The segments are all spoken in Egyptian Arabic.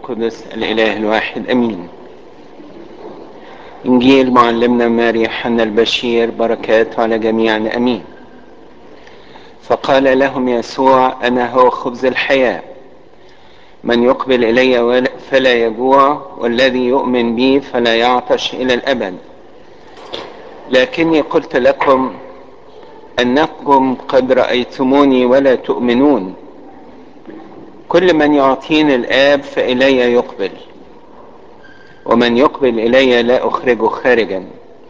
القدس الإله الواحد أمين إنجيل معلمنا ماري حنا البشير بركات على جميعنا أمين فقال لهم يسوع أنا هو خبز الحياة من يقبل إلي فلا يجوع والذي يؤمن بي فلا يعطش إلى الأبد لكني قلت لكم أنكم قد رأيتموني ولا تؤمنون كل من يعطيني الآب فإلي يقبل ومن يقبل إلي لا أخرجه خارجا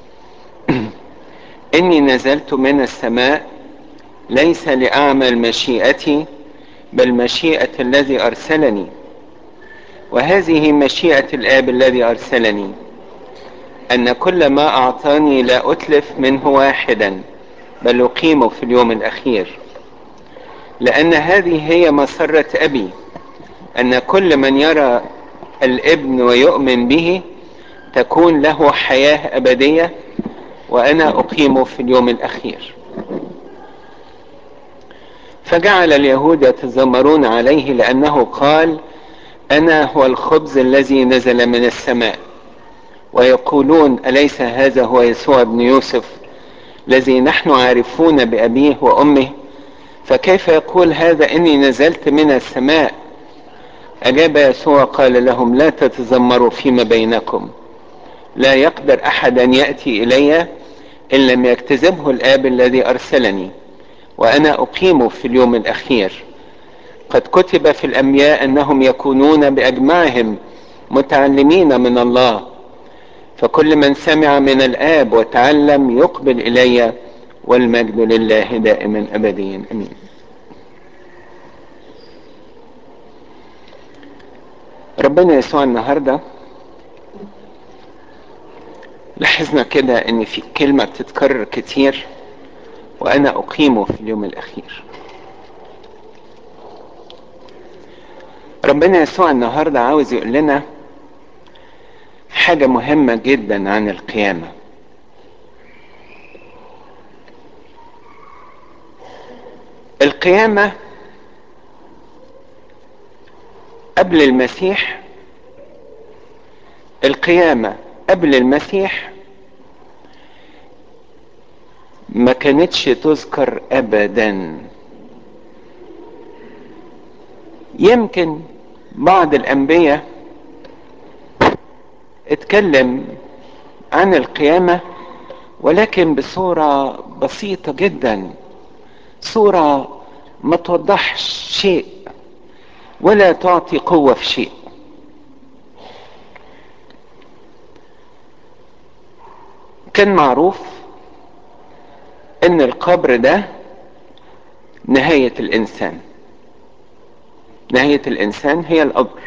إني نزلت من السماء ليس لأعمل مشيئتي بل مشيئة الذي أرسلني وهذه مشيئة الآب الذي أرسلني أن كل ما أعطاني لا أتلف منه واحدا بل أقيمه في اليوم الأخير لأن هذه هي مسرة أبي أن كل من يرى الابن ويؤمن به تكون له حياة أبدية وأنا أقيمه في اليوم الأخير فجعل اليهود يتذمرون عليه لأنه قال أنا هو الخبز الذي نزل من السماء ويقولون أليس هذا هو يسوع بن يوسف الذي نحن عارفون بأبيه وأمه فكيف يقول هذا إني نزلت من السماء أجاب يسوع قال لهم لا تتذمروا فيما بينكم لا يقدر أحد أن يأتي إلي إن لم يكتذبه الآب الذي أرسلني وأنا أقيمه في اليوم الأخير قد كتب في الأنبياء أنهم يكونون بأجمعهم متعلمين من الله فكل من سمع من الآب وتعلم يقبل إلي والمجد لله دائما أبديا أمين ربنا يسوع النهاردة لاحظنا كده ان في كلمة بتتكرر كتير وانا اقيمه في اليوم الاخير ربنا يسوع النهاردة عاوز يقول لنا حاجة مهمة جدا عن القيامة القيامة قبل المسيح القيامة قبل المسيح ما كانتش تذكر ابدا يمكن بعض الانبياء اتكلم عن القيامة ولكن بصورة بسيطة جدا صورة ما توضحش شيء ولا تعطي قوة في شيء كان معروف ان القبر ده نهاية الانسان نهاية الانسان هي القبر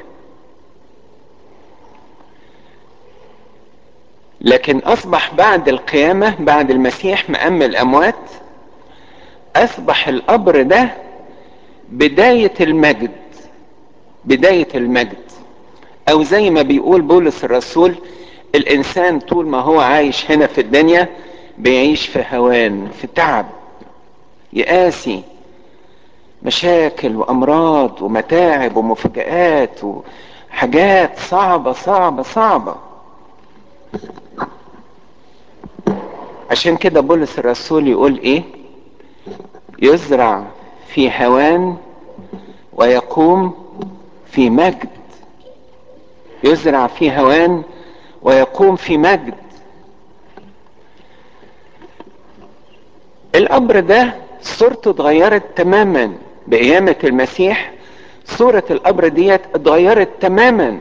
لكن اصبح بعد القيامة بعد المسيح مأم الاموات اصبح القبر ده بداية المجد بداية المجد او زي ما بيقول بولس الرسول الانسان طول ما هو عايش هنا في الدنيا بيعيش في هوان في تعب يقاسي مشاكل وامراض ومتاعب ومفاجآت وحاجات صعبة صعبة صعبة عشان كده بولس الرسول يقول ايه يزرع في هوان ويقوم في مجد يزرع في هوان ويقوم في مجد القبر ده صورته اتغيرت تماما بقيامة المسيح صورة القبر ديت اتغيرت تماما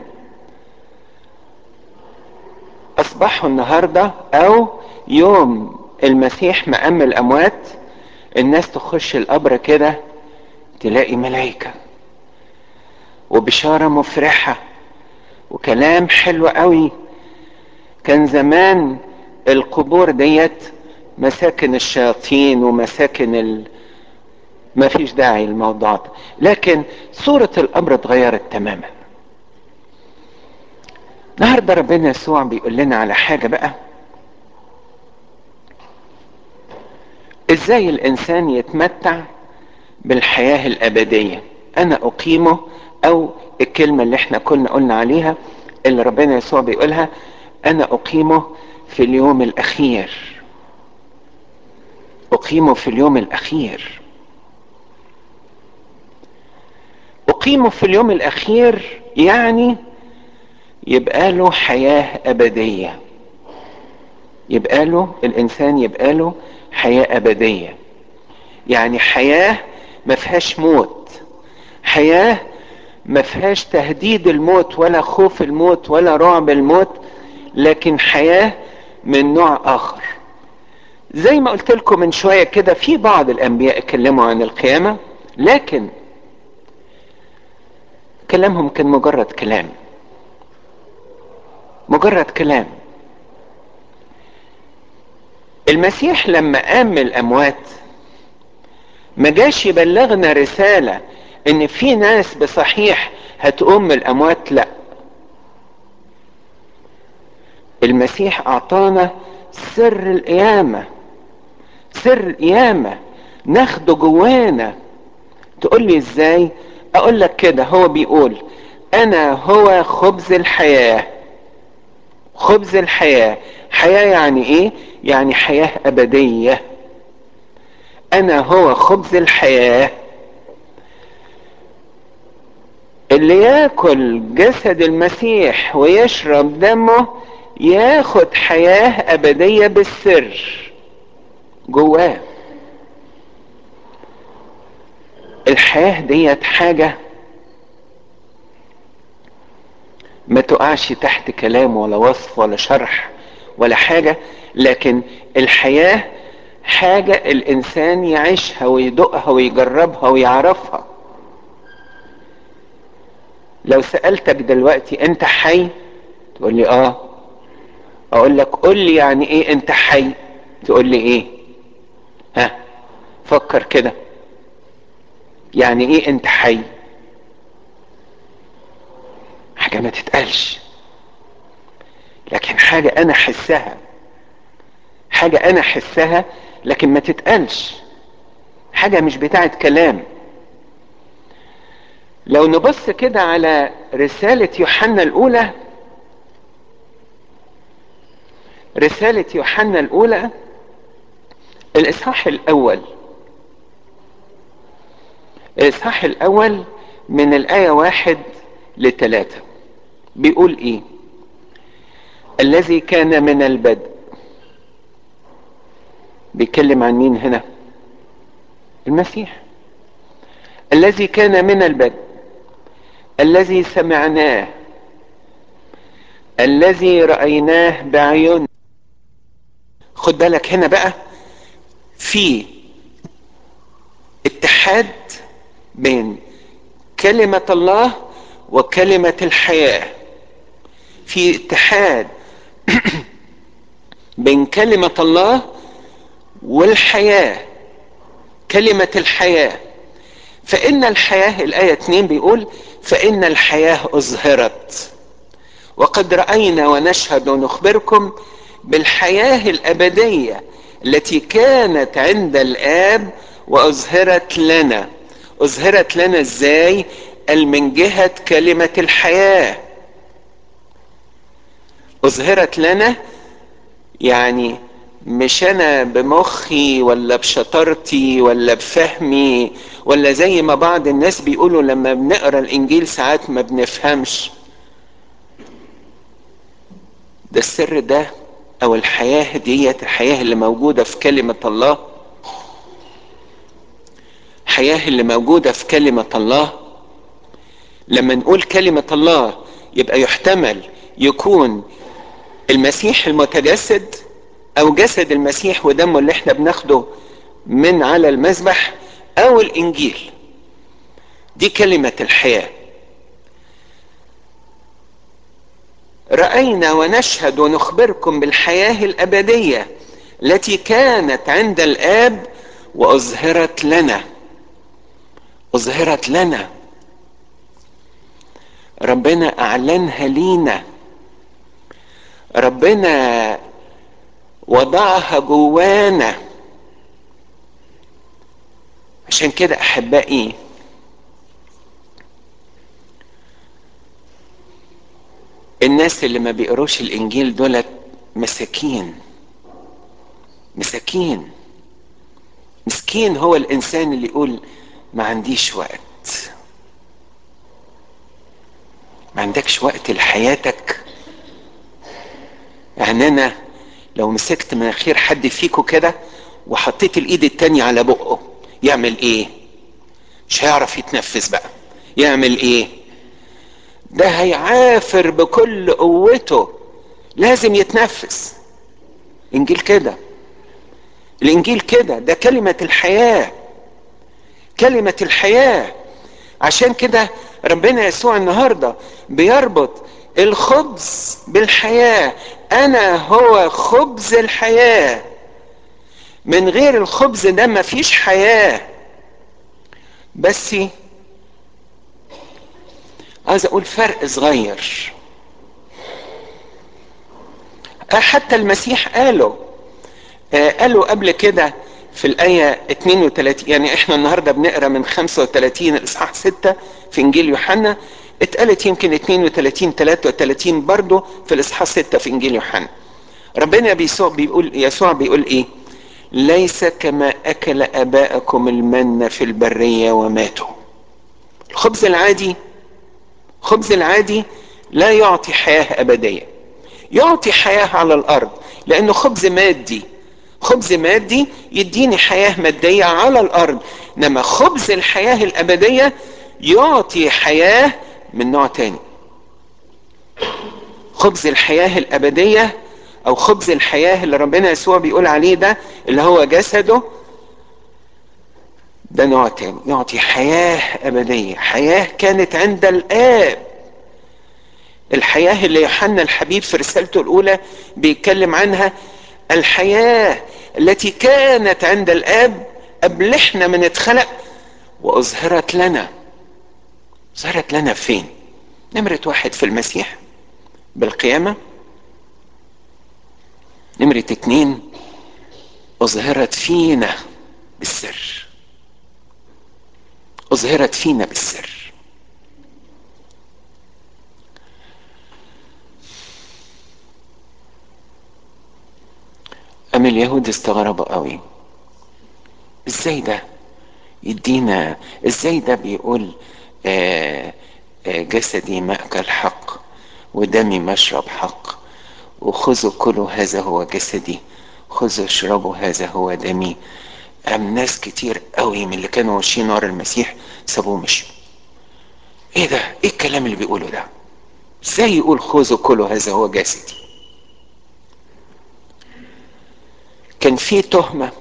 اصبحوا النهاردة او يوم المسيح مأم الاموات الناس تخش القبر كده تلاقي ملايكة وبشارة مفرحة وكلام حلو قوي كان زمان القبور ديت مساكن الشياطين ومساكن ال... ما فيش داعي للموضوع ده لكن صورة الأمر اتغيرت تماما النهاردة ربنا يسوع بيقول لنا على حاجة بقى ازاي الانسان يتمتع بالحياة الابدية انا اقيمه او الكلمة اللي احنا كنا قلنا عليها اللي ربنا يسوع بيقولها انا اقيمه في اليوم الاخير اقيمه في اليوم الاخير اقيمه في اليوم الاخير يعني يبقى له حياة ابدية يبقى له الانسان يبقى له حياة ابدية يعني حياة ما فيهاش موت حياة ما فيهاش تهديد الموت ولا خوف الموت ولا رعب الموت لكن حياة من نوع اخر زي ما قلت لكم من شوية كده في بعض الانبياء اتكلموا عن القيامة لكن كلامهم كان مجرد كلام مجرد كلام المسيح لما قام من الاموات ما جاش يبلغنا رسالة ان في ناس بصحيح هتقوم من الاموات لا المسيح اعطانا سر القيامة سر القيامة ناخده جوانا تقول لي ازاي اقول لك كده هو بيقول انا هو خبز الحياة خبز الحياة حياة يعني ايه يعني حياة ابدية انا هو خبز الحياة اللي ياكل جسد المسيح ويشرب دمه ياخد حياة ابدية بالسر جواه الحياة ديت حاجة ما تقعش تحت كلام ولا وصف ولا شرح ولا حاجة لكن الحياة حاجة الإنسان يعيشها ويدقها ويجربها ويعرفها لو سألتك دلوقتي أنت حي تقول لي آه أقول لك قول لي يعني إيه أنت حي تقول لي إيه ها فكر كده يعني إيه أنت حي حاجة ما تتقالش لكن حاجة أنا أحسها حاجة أنا أحسها لكن ما تتقالش حاجة مش بتاعت كلام لو نبص كده على رسالة يوحنا الأولى رسالة يوحنا الأولى الإصحاح الأول الإصحاح الأول من الآية واحد لثلاثة بيقول إيه الذي كان من البدء بيتكلم عن مين هنا المسيح الذي كان من البدء الذي سمعناه الذي رأيناه بعيون خد بالك هنا بقى في اتحاد بين كلمة الله وكلمة الحياة في اتحاد بين كلمة الله والحياة كلمة الحياة فإن الحياة الآية 2 بيقول فإن الحياة أظهرت وقد رأينا ونشهد ونخبركم بالحياة الأبدية التي كانت عند الآب وأظهرت لنا أظهرت لنا إزاي قال من جهة كلمة الحياة أظهرت لنا يعني مش أنا بمخي ولا بشطارتي ولا بفهمي ولا زي ما بعض الناس بيقولوا لما بنقرا الإنجيل ساعات ما بنفهمش ده السر ده أو الحياة ديت الحياة اللي موجودة في كلمة الله الحياة اللي موجودة في كلمة الله لما نقول كلمة الله يبقى يحتمل يكون المسيح المتجسد او جسد المسيح ودمه اللي احنا بناخده من على المذبح او الانجيل دي كلمة الحياة رأينا ونشهد ونخبركم بالحياة الأبدية التي كانت عند الآب وأظهرت لنا أظهرت لنا ربنا أعلنها لينا ربنا وضعها جوانا عشان كده أحبائي الناس اللي ما بيقروش الانجيل دولت مساكين مساكين مسكين هو الانسان اللي يقول ما عنديش وقت ما عندكش وقت لحياتك يعني انا لو مسكت مناخير حد فيكو كده وحطيت الايد التانية على بقه يعمل ايه مش هيعرف يتنفس بقى يعمل ايه ده هيعافر بكل قوته لازم يتنفس انجيل كده الانجيل كده ده كلمة الحياة كلمة الحياة عشان كده ربنا يسوع النهاردة بيربط الخبز بالحياة انا هو خبز الحياة من غير الخبز ده مفيش حياة بس عايز اقول فرق صغير حتى المسيح قاله قالوا قبل كده في الآية 32 يعني احنا النهاردة بنقرا من 35 الإصحاح 6 في إنجيل يوحنا اتقالت يمكن 32 33 برضه في الإصحاح 6 في إنجيل يوحنا ربنا بيسوع بيقول يسوع بيقول إيه؟ ليس كما أكل آباءكم المن في البرية وماتوا الخبز العادي خبز العادي لا يعطي حياة أبدية يعطي حياة على الأرض لأنه خبز مادي خبز مادي يديني حياة مادية على الأرض إنما خبز الحياة الأبدية يعطي حياة من نوع تاني خبز الحياة الأبدية أو خبز الحياة اللي ربنا يسوع بيقول عليه ده اللي هو جسده ده نوع تاني يعطي حياة أبدية حياة كانت عند الآب الحياة اللي يوحنا الحبيب في رسالته الأولى بيتكلم عنها الحياة التي كانت عند الآب قبل احنا من اتخلق وأظهرت لنا ظهرت لنا فين نمرة واحد في المسيح بالقيامة نمرة اتنين أظهرت فينا بالسر أظهرت فينا بالسر أم اليهود استغربوا قوي ازاي ده يدينا ازاي ده بيقول آآ آآ جسدي مأكل حق ودمي مشرب حق وخذوا كلوا هذا هو جسدي خذوا اشربوا هذا هو دمي أم ناس كتير قوي من اللي كانوا ماشيين ورا المسيح سابوه مشوا ايه ده ايه الكلام اللي بيقوله ده ازاي يقول خذوا كلوا هذا هو جسدي كان في تهمة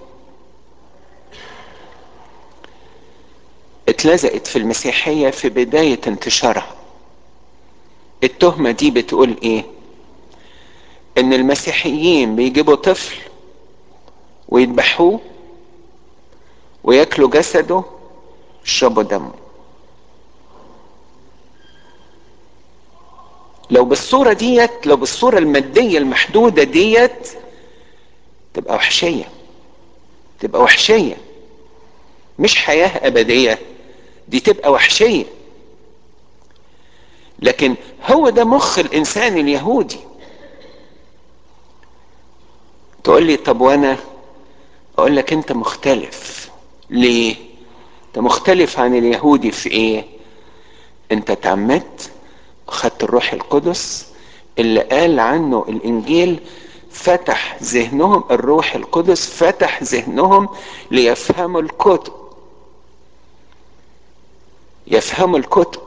اتلزقت في المسيحية في بداية انتشارها التهمة دي بتقول ايه ان المسيحيين بيجيبوا طفل ويذبحوه وياكلوا جسده يشربوا دمه لو بالصورة ديت لو بالصورة المادية المحدودة ديت تبقى وحشية تبقى وحشية مش حياة أبدية دي تبقى وحشية لكن هو ده مخ الإنسان اليهودي تقول لي طب وأنا أقول لك أنت مختلف ليه؟ أنت مختلف عن اليهودي في إيه؟ أنت تعمدت أخدت الروح القدس اللي قال عنه الإنجيل فتح ذهنهم الروح القدس فتح ذهنهم ليفهموا الكتب يفهموا الكتب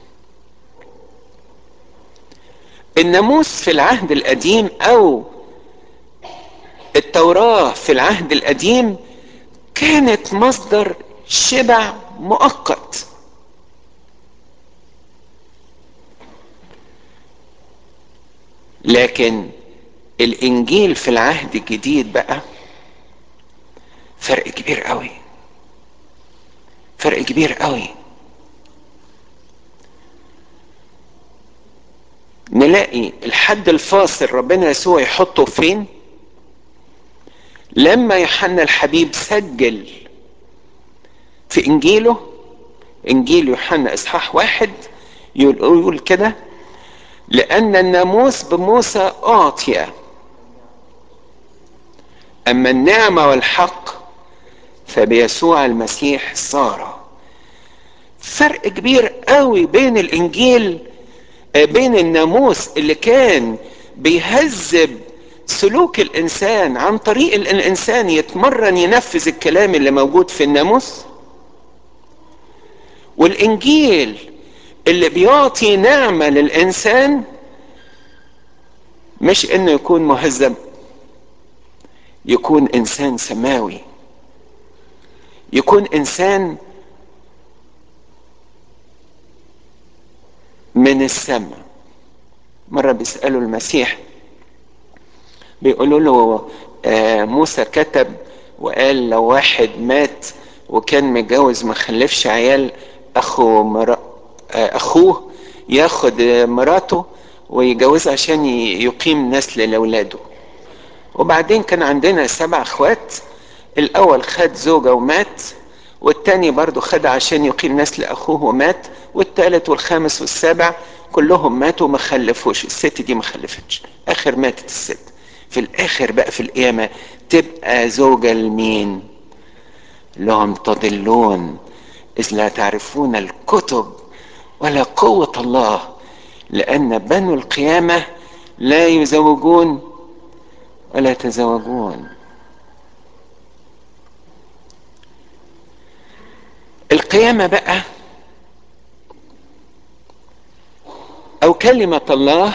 الناموس في العهد القديم او التوراة في العهد القديم كانت مصدر شبع مؤقت لكن الانجيل في العهد الجديد بقى فرق كبير قوي فرق كبير قوي نلاقي الحد الفاصل ربنا يسوع يحطه فين لما يوحنا الحبيب سجل في انجيله انجيل يوحنا اصحاح واحد يقول كده لان الناموس بموسى اعطي اما النعمه والحق فبيسوع المسيح صار فرق كبير قوي بين الانجيل بين الناموس اللي كان بيهذب سلوك الانسان عن طريق ان الانسان يتمرن ينفذ الكلام اللي موجود في الناموس والانجيل اللي بيعطي نعمه للانسان مش انه يكون مهذب يكون انسان سماوي يكون انسان من السماء مره بيسالوا المسيح بيقولوا له آه موسى كتب وقال لو واحد مات وكان متجوز ما خلفش عيال اخو مر... آه اخوه ياخد مراته ويجوزها عشان يقيم نسل لاولاده وبعدين كان عندنا سبع اخوات الاول خد زوجة ومات والتاني برضه خد عشان يقيم نسل اخوه ومات والتالت والخامس والسابع كلهم ماتوا ما خلفوش الست دي ما خلفتش اخر ماتت الست في الاخر بقى في القيامة تبقى زوجة لمين لهم تضلون اذ لا تعرفون الكتب ولا قوة الله لان بنو القيامة لا يزوجون ولا يتزوجون القيامة بقى او كلمة الله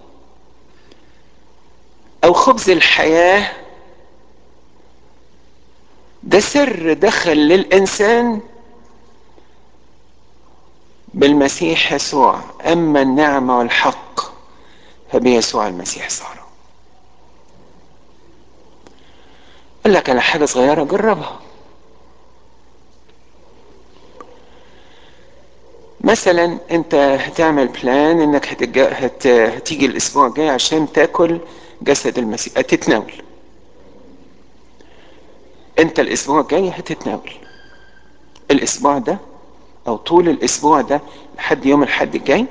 او خبز الحياة ده سر دخل للانسان بالمسيح يسوع اما النعمة والحق فبيسوع المسيح صار اقول لك على حاجة صغيرة جربها مثلا انت هتعمل بلان انك هتج... هت... هتيجي الاسبوع الجاي عشان تاكل جسد المسيح هتتناول انت الاسبوع الجاي هتتناول الاسبوع ده او طول الاسبوع ده لحد يوم الحد الجاي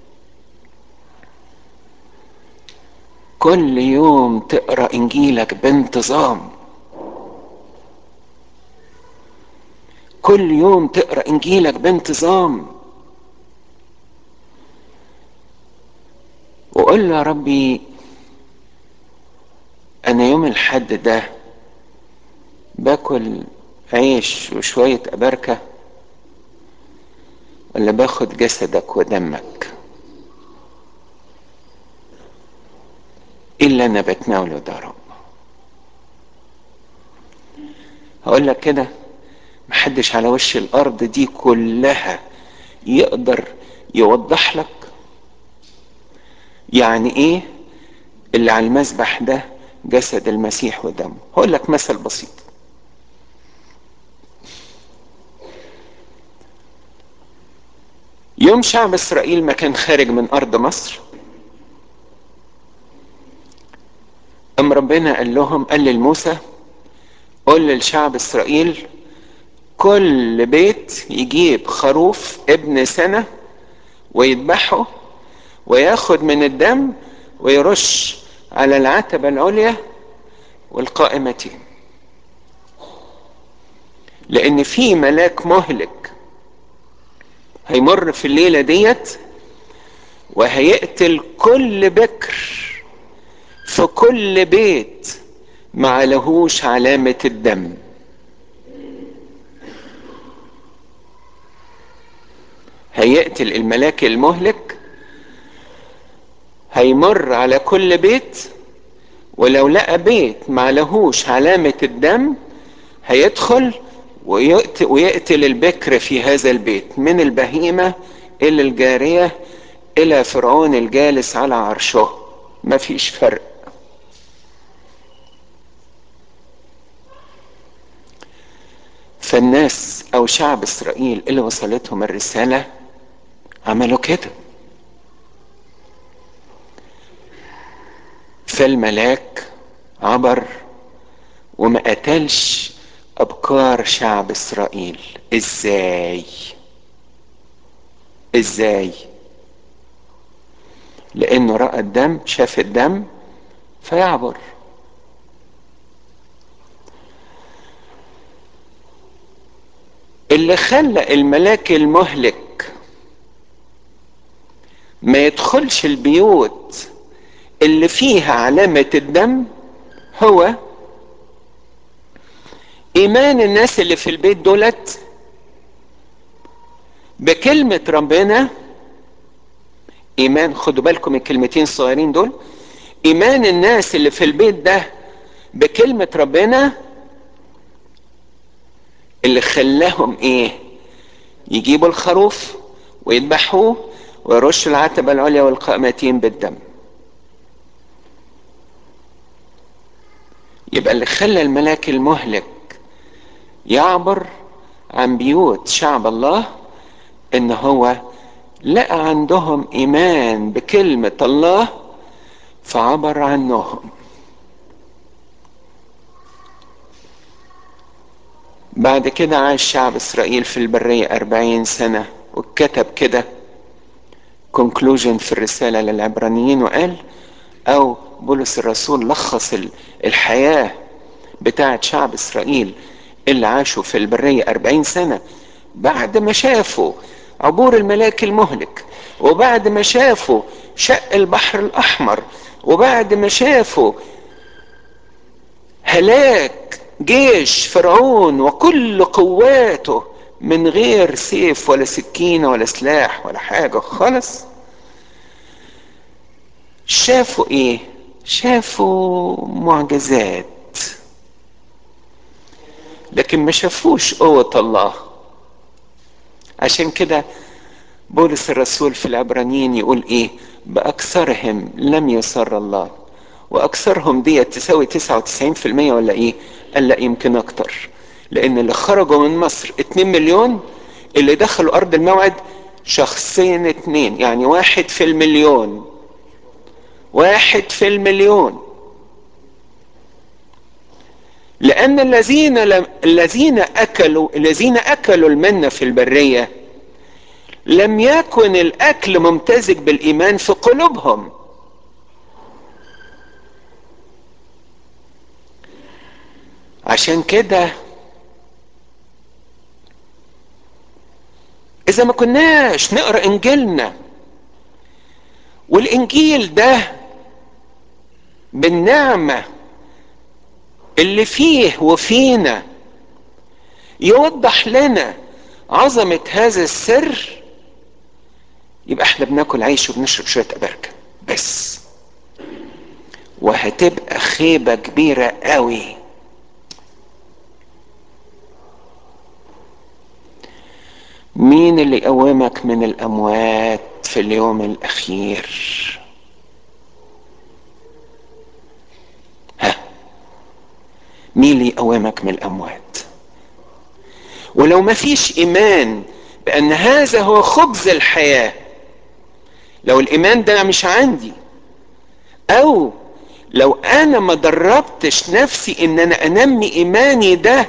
كل يوم تقرا انجيلك بانتظام كل يوم تقرا انجيلك بانتظام وقول له يا ربي انا يوم الحد ده باكل عيش وشوية أبركة ولا باخد جسدك ودمك إلا أنا بتناوله ده رب هقول لك كده محدش على وش الأرض دي كلها يقدر يوضح لك يعني إيه اللي على المذبح ده جسد المسيح ودمه هقول لك مثل بسيط يوم شعب اسرائيل ما كان خارج من ارض مصر ام ربنا قال لهم قال لموسى قول للشعب اسرائيل كل بيت يجيب خروف ابن سنة ويذبحه وياخد من الدم ويرش على العتبة العليا والقائمتين لان في ملاك مهلك هيمر في الليلة ديت وهيقتل كل بكر في كل بيت ما لهوش علامة الدم هيقتل الملاك المهلك هيمر على كل بيت ولو لقى بيت ما لهوش علامة الدم هيدخل ويقتل, ويقتل البكر في هذا البيت من البهيمة إلى الجارية إلى فرعون الجالس على عرشه ما فيش فرق فالناس أو شعب إسرائيل اللي وصلتهم الرسالة عملوا كده فالملاك عبر وما قتلش ابكار شعب اسرائيل ازاي ازاي لانه راى الدم شاف الدم فيعبر اللي خلى الملاك المهلك ما يدخلش البيوت اللي فيها علامة الدم هو ايمان الناس اللي في البيت دولت بكلمة ربنا ايمان خدوا بالكم الكلمتين الصغيرين دول ايمان الناس اللي في البيت ده بكلمة ربنا اللي خلاهم ايه يجيبوا الخروف ويذبحوه ويرشوا العتبة العليا والقائمتين بالدم يبقى اللي خلى الملاك المهلك يعبر عن بيوت شعب الله ان هو لقى عندهم ايمان بكلمة الله فعبر عنهم بعد كده عاش شعب اسرائيل في البرية اربعين سنة وكتب كده كونكلوجن في الرسالة للعبرانيين وقال او بولس الرسول لخص الحياة بتاعت شعب اسرائيل اللي عاشوا في البرية أربعين سنة بعد ما شافوا عبور الملاك المهلك وبعد ما شافوا شق البحر الأحمر وبعد ما شافوا هلاك جيش فرعون وكل قواته من غير سيف ولا سكينة ولا سلاح ولا حاجة خالص شافوا ايه شافوا معجزات لكن ما شافوش قوة الله عشان كده بولس الرسول في العبرانيين يقول ايه باكثرهم لم يسر الله واكثرهم دي تساوي 99% ولا ايه قال لا يمكن اكتر لان اللي خرجوا من مصر 2 مليون اللي دخلوا ارض الموعد شخصين اتنين يعني واحد في المليون واحد في المليون لأن الذين لم الذين أكلوا الذين أكلوا المنة في البرية لم يكن الأكل ممتزج بالإيمان في قلوبهم عشان كده إذا ما كناش نقرأ إنجيلنا والإنجيل ده بالنعمة اللي فيه وفينا يوضح لنا عظمة هذا السر يبقى احنا بناكل عيش وبنشرب شوية أبركة بس وهتبقى خيبة كبيرة قوي مين اللي يقومك من الأموات في اليوم الأخير ها مين اللي يقومك من الأموات ولو ما فيش إيمان بأن هذا هو خبز الحياة لو الإيمان ده مش عندي أو لو أنا ما دربتش نفسي إن أنا أنمي إيماني ده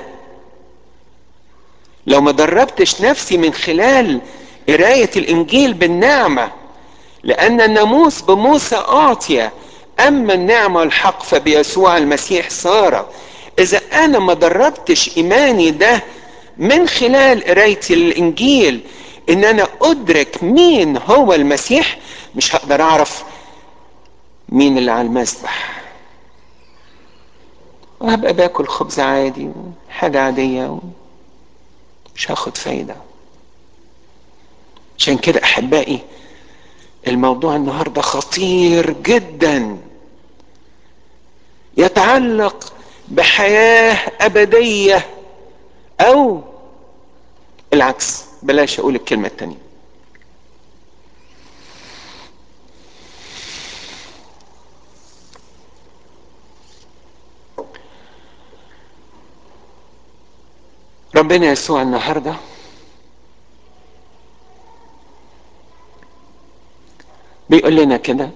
لو ما دربتش نفسي من خلال قراية الإنجيل بالنعمة لأن الناموس بموسى أعطي أما النعمة والحق فبيسوع المسيح صار إذا أنا ما دربتش إيماني ده من خلال قراية الإنجيل إن أنا أدرك مين هو المسيح مش هقدر أعرف مين اللي على المذبح وهبقى باكل خبز عادي حاجة عادية مش هاخد فايدة عشان كده أحبائي الموضوع النهاردة خطير جدا يتعلق بحياة أبدية أو العكس بلاش أقول الكلمة التانية ربنا يسوع النهارده بيقول لنا كده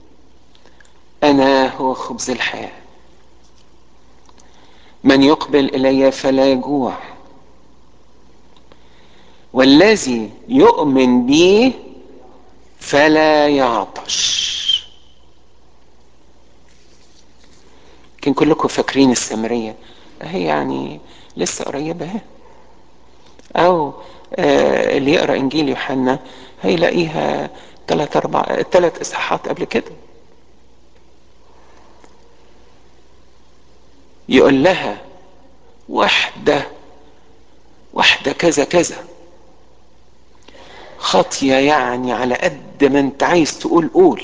انا هو خبز الحياه من يقبل الي فلا يجوع والذي يؤمن بي فلا يعطش كان كلكم فاكرين السامرية هي يعني لسه قريبة اهي او آه اللي يقرا انجيل يوحنا هيلاقيها ثلاث اربع ثلاث اصحاحات قبل كده يقول لها واحدة واحدة كذا كذا خاطية يعني على قد ما انت عايز تقول قول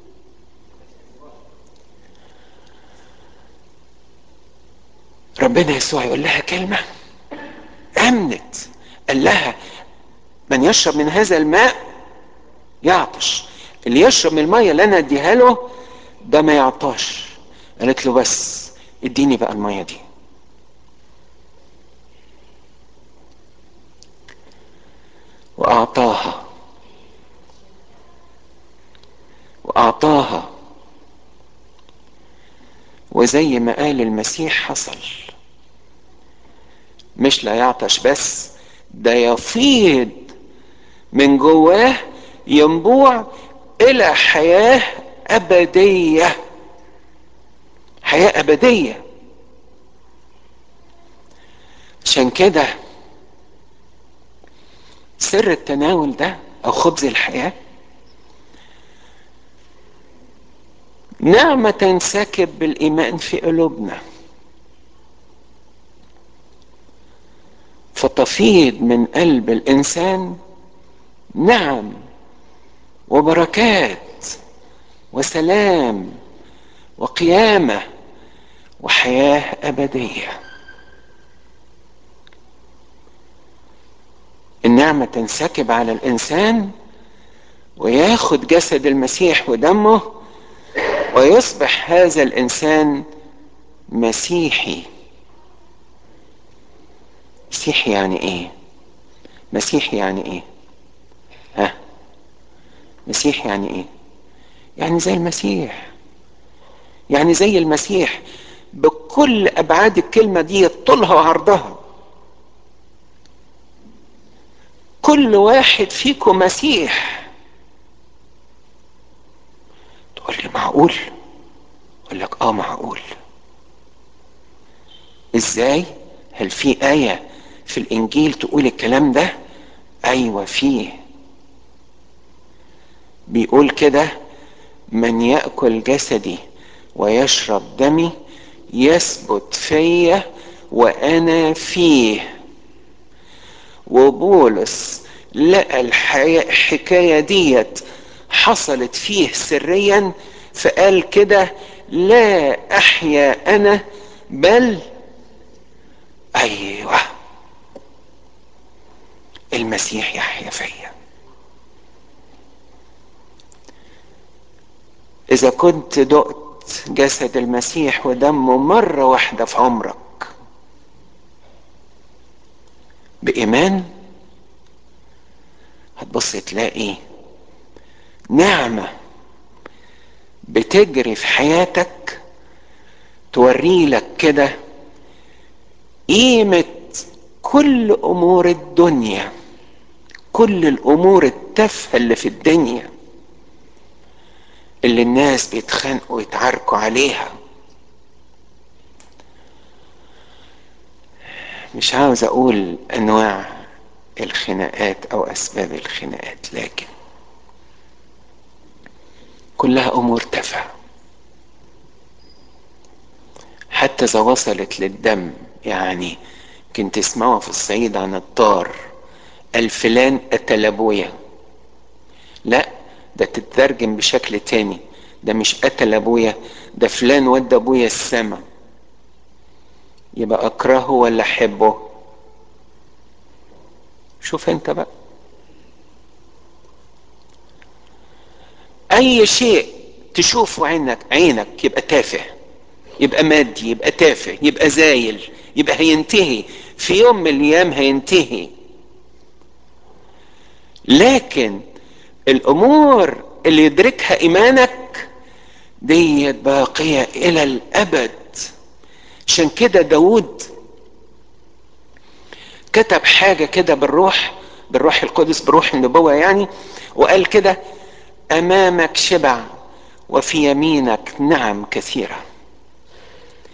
ربنا يسوع يقول لها كلمة أمنت قال لها من يشرب من هذا الماء يعطش اللي يشرب من المية اللي أنا أديها له ده ما يعطاش قالت له بس اديني بقى المية دي وأعطاها وأعطاها وزي ما قال المسيح حصل مش لا يعطش بس ده يفيض من جواه ينبوع الى حياه ابديه حياه ابديه عشان كده سر التناول ده او خبز الحياه نعمه تنسكب بالايمان في قلوبنا فتفيض من قلب الانسان نعم وبركات وسلام وقيامه وحياه ابديه النعمه تنسكب على الانسان وياخد جسد المسيح ودمه ويصبح هذا الانسان مسيحي مسيحي يعني ايه مسيحي يعني ايه ها مسيحي يعني ايه يعني زي المسيح يعني زي المسيح بكل ابعاد الكلمه دي طولها وعرضها كل واحد فيكم مسيح تقول لي معقول اقول لك اه معقول ازاي هل في ايه في الانجيل تقول الكلام ده ايوه فيه بيقول كده من ياكل جسدي ويشرب دمي يثبت فيا وانا فيه وبولس لقى الحكايه ديت حصلت فيه سريا فقال كده لا احيا انا بل ايوه المسيح يحيا فيا اذا كنت دقت جسد المسيح ودمه مره واحده في عمرك بايمان هتبص تلاقي نعمه بتجري في حياتك توري لك كده قيمه كل امور الدنيا كل الامور التافهه اللي في الدنيا اللي الناس بيتخانقوا ويتعاركوا عليها مش عاوز اقول انواع الخناقات او اسباب الخناقات لكن كلها امور تافهه حتى اذا وصلت للدم يعني يمكن تسمعوا في الصعيد عن الطار الفلان قتل ابويا لا ده تترجم بشكل تاني ده مش قتل ابويا ده فلان ودى ابويا السما يبقى اكرهه ولا احبه شوف انت بقى اي شيء تشوفه عينك عينك يبقى تافه يبقى مادي يبقى تافه يبقى زايل يبقى هينتهي في يوم من الايام هينتهي لكن الامور اللي يدركها ايمانك ديت باقية الى الابد عشان كده داود كتب حاجة كده بالروح بالروح القدس بروح النبوة يعني وقال كده امامك شبع وفي يمينك نعم كثيرة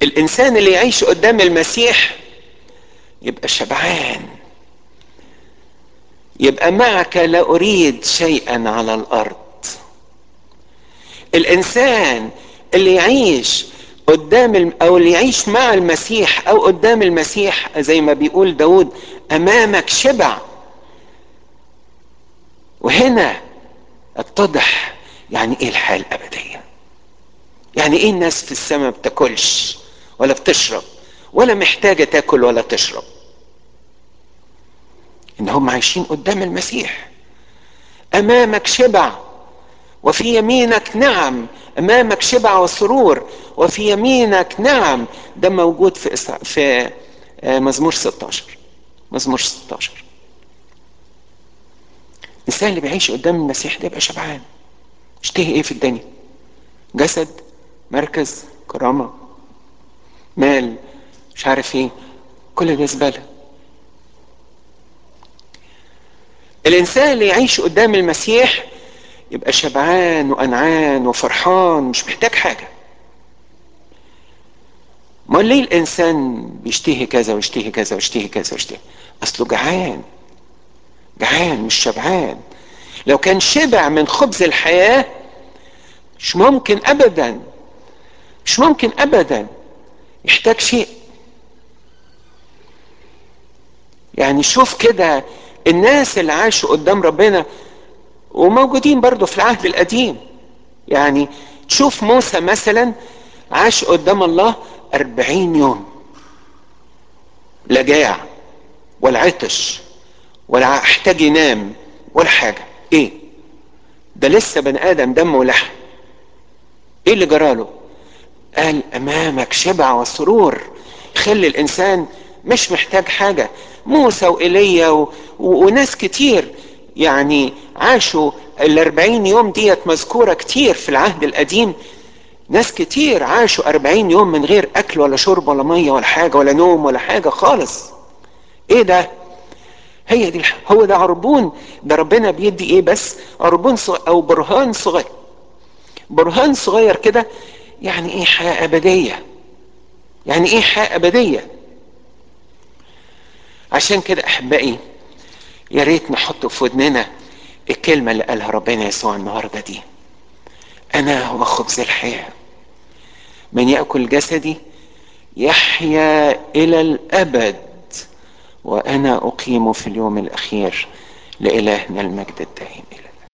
الانسان اللي يعيش قدام المسيح يبقى شبعان يبقى معك لا اريد شيئا على الارض الانسان اللي يعيش قدام او اللي يعيش مع المسيح او قدام المسيح زي ما بيقول داود امامك شبع وهنا اتضح يعني ايه الحياه الابديه يعني ايه الناس في السماء بتاكلش ولا بتشرب ولا محتاجه تاكل ولا تشرب ان هم عايشين قدام المسيح امامك شبع وفي يمينك نعم امامك شبع وسرور وفي يمينك نعم ده موجود في إسرع في مزمور 16 مزمور 16 الانسان اللي بيعيش قدام المسيح ده يبقى شبعان يشتهي ايه في الدنيا جسد مركز كرامة مال مش عارف ايه كل ده زبالة الانسان اللي يعيش قدام المسيح يبقى شبعان وقنعان وفرحان مش محتاج حاجة امال ليه الانسان بيشتهي كذا ويشتهي كذا ويشتهي كذا ويشتهي اصله جعان جعان مش شبعان لو كان شبع من خبز الحياة مش ممكن ابدا مش ممكن ابدا يحتاج شيء يعني شوف كده الناس اللي عاشوا قدام ربنا وموجودين برضو في العهد القديم يعني تشوف موسى مثلا عاش قدام الله أربعين يوم لا جاع ولا عطش ولا احتاج ينام ولا حاجة ايه ده لسه بني ادم دم ولحم ايه اللي جراله قال امامك شبع وسرور خلي الانسان مش محتاج حاجة موسى وإيليا و... و... وناس كتير يعني عاشوا الأربعين يوم ديت مذكورة كتير في العهد القديم ناس كتير عاشوا أربعين يوم من غير أكل ولا شرب ولا مية ولا حاجة ولا نوم ولا حاجة خالص إيه ده هي دي هو ده عربون ده ربنا بيدي إيه بس عربون صغير أو برهان صغير برهان صغير كده يعني إيه حياة أبدية يعني إيه حياة أبدية عشان كده أحبائي يا ريت نحط في ودننا الكلمة اللي قالها ربنا يسوع النهاردة دي أنا هو خبز الحياة من يأكل جسدي يحيا إلى الأبد وأنا أقيم في اليوم الأخير لإلهنا المجد الدائم